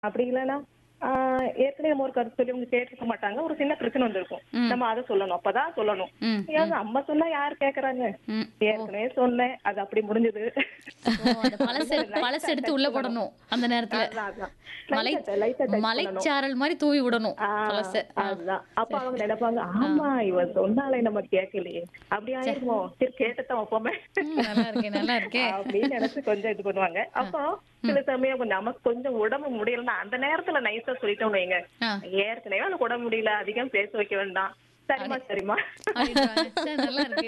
அப்படி இல்லைன்னா ஆஹ் ஏற்கனவே நம்ம ஒரு கருத்து சொல்லி அவங்க கேட்டிருக்க மாட்டாங்க ஒரு சின்ன பிரச்சனை வந்திருக்கும் நம்ம அதை சொல்லணும் அப்பதான் சொல்லணும் ம், ஏன் நம்ம சொன்னா யார் கேக்குறாங்க ம். ஏற்கனவே சொன்னேன் அது அப்படி முடிஞ்சது ஓ, அந்த பழசு பழசு எடுத்து உள்ள போடணும் அந்த நேரத்துல அதான், அதான். மலை Light ஆ- light ஆ touch பண்ணணும். மலைச்சாரல் மாதிரி தூவி விடணும் ஆஹ் பழச அதுதான் அப்ப அவங்க நினைப்பாங்க ஆமா இவ சொன்னாலே நம்ம கேட்கலையே அப்படி ஆயிருமோ சரி கேட்டுதான் வைப்போமே நல்லா இருக்கே நல்லா இருக்கே அப்படின்னு நினைச்சு கொஞ்சம் இது பண்ணுவாங்க அப்போ சில சமயம் கொஞ்சம் நமக்கு கொஞ்சம் உடம்பு முடியலன்னா அந்த நேரத்துல நைஸா சொல்லிட்டோம் வைங்க ஆ. ஏற்கனவே எனக்கு உடம்பு முடியல அதிகம் பேச வைக்க வேண்டாம் சரிமா சரிமா அப்படின்றாங்க. சே, நல்லா இருக்கு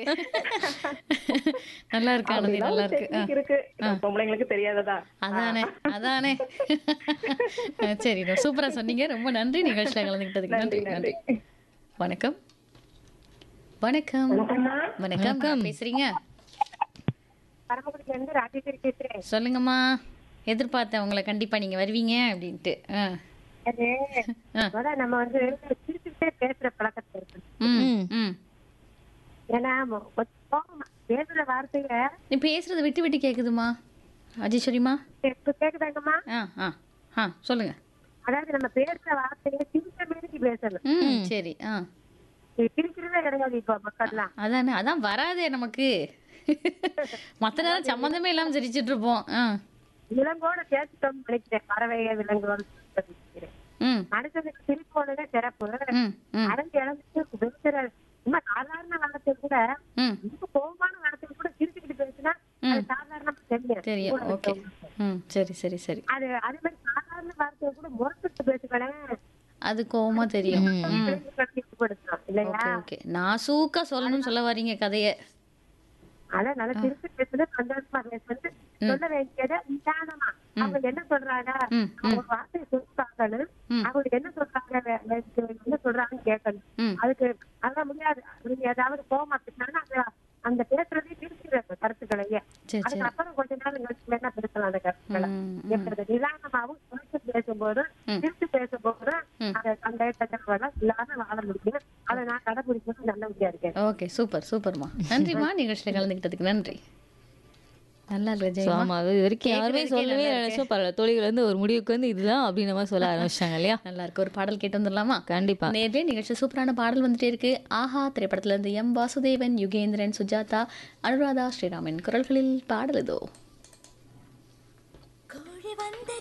நல்லா இருக்கு ஆனந்தி அப்படிலாம் நல்லா ஒரு இருக்கு ஆ. technique இருக்கு நம்ம பொம்பளைங்களுக்கு தெரியாததா அதானே அதானே ஆ, சரி சூப்பரா சொன்னீங்க ரொம்ப நன்றி நிகழ்ச்சியில கலந்துக்கிட்டதுக்கு நன்றி நன்றி வணக்கம் வணக்கம் வணக்கம் யார் பேசுறீங்க பரமக்குடியில இருந்து ராஜேஸ்வரி பேசுறேன் சொல்லுங்கம்மா எதிர்பார்த்தேன் உங்களை கண்டிப்பா நீங்க வருவீங்க அப்படின்ட்டு ஆ. அது ஆ. முதல்ல நம்ம வந்து சிரிச்சுக்கிட்டே பேசுற பழக்கத்தை இருக்கு ம் ம் ஏன்னா மொ- கொஞ்சம் கோவமா பேசுற வார்த்தைய நீ பேசுறது விட்டு விட்டு கேக்குதுமா அஜீஸ்வரிமா இப்ப கேக்குதாங்கம்மா ஆ ஆ ஆ சொல்லுங்க அதாவது நம்ம பேசுற வார்த்தைய சிரிச்ச மாரி பேசணும் ம் சரி ஆ இது சிரிக்கிறதே கிடையாது இப்ப மக்கள்லாம் அதானே அதான் வராதே நமக்கு மத்த நேரம் சம்மந்தமே இல்லாம சிரிச்சிட்டு இருப்போம் ஆ விலங்கோட பேசிட்டோம்னு நினைக்கிறேன் பறவைய விலங்கோட நினைக்கிறேன் ம் மனுஷனுக்கு சிரிப்போடவே சிறப்பு ம் ம் அடைஞ்சு இழந்துட்டு பேசுற சும்மா சாதாரண வார்த்தை கூட ம் ரொம்ப கோபமான வார்த்தை கூட சிரிச்சுக்கிட்டு பேசினா அது சாதாரணமா தெரியும் தெரியும் கூட ஓகே இருக்கவங்களுக்கு. ம் சரி சரி சரி அது அதே மாதிரி சாதாரண வார்த்தையை கூட முரட்டுட்டு பேசுகளேன் அது கோவமா தெரியும் ம் ஈடுபடுத்தலாம் இல்லையா ஓகே ஓகே நான் சூக்கா சொல்லணும்னு சொல்ல வரீங்க கதைய அதான் நல்லா சிரிச்சு பேசுறது சந்தோஷமா பேசுறது சொல்ல வேண்டியதை நிதானமா அவங்க என்ன சொல்றாங்க ம், அவங்க ஒரு வார்த்தையை சொல்லிட்டாங்கன்னு ம். அவங்களுக்கு என்ன சொல்றாங்க வே- வே- என்ன சொல்றாங்கன்னு கேட்கணும் ம் அதுக்கு அதான் முடியாது நீங்க ஏதாவது கோவமா பேசினாங்கன்னா அந்த அந்த பேசுறதே திருச்சிடுறது கருத்துக்களையே சரி சரி அதுக்கப்புறம் கொஞ்ச நேரம் கழிச்சு வேணா பேசலாம் அந்த கருத்துக்களை ம், எப்படி நிதானமாவும் குறைச்சு பேசும்போது ம். திருச்சி பேசும்போது அந்த சண்டை சச்சரவெல்லாம் இல்லாம வாழ முடியும் அதை நான் கடைபிடிக்கிறது நல்லபடியா இருக்கேன் ஓகே சூப்பர் சூப்பர்மா நன்றிம்மா நிகழ்ச்சியில கலந்துக்கிட்டதுக்கு நன்றி நல்லா இருக்கு So, ஜெயமா ஆமா அது வரைக்கும் யாருமே கேக்குறதுக்கே சொல்லவே நல்லா நினைச்சோம் பரவாயில்ல தோழிகள் வந்து ஒரு முடிவுக்கு வந்து இதுதான் அப்படின்ற மாதிரி சொல்ல ஆரம்பிச்சிட்டாங்க இல்லையா நல்லா இருக்கு ஒரு பாடல் கேட்டு வந்துடலாமா கண்டிப்பா நேர்லயே நிகழ்ச்சி சூப்பரான பாடல் வந்துட்டே இருக்கு ஆஹா திரைப்படத்துல இருந்து எம் வாசுதேவன் யுகேந்திரன் சுஜாதா அனுராதா ஸ்ரீராமன் குரல்களில் பாடல் இதோ கோழி வந்து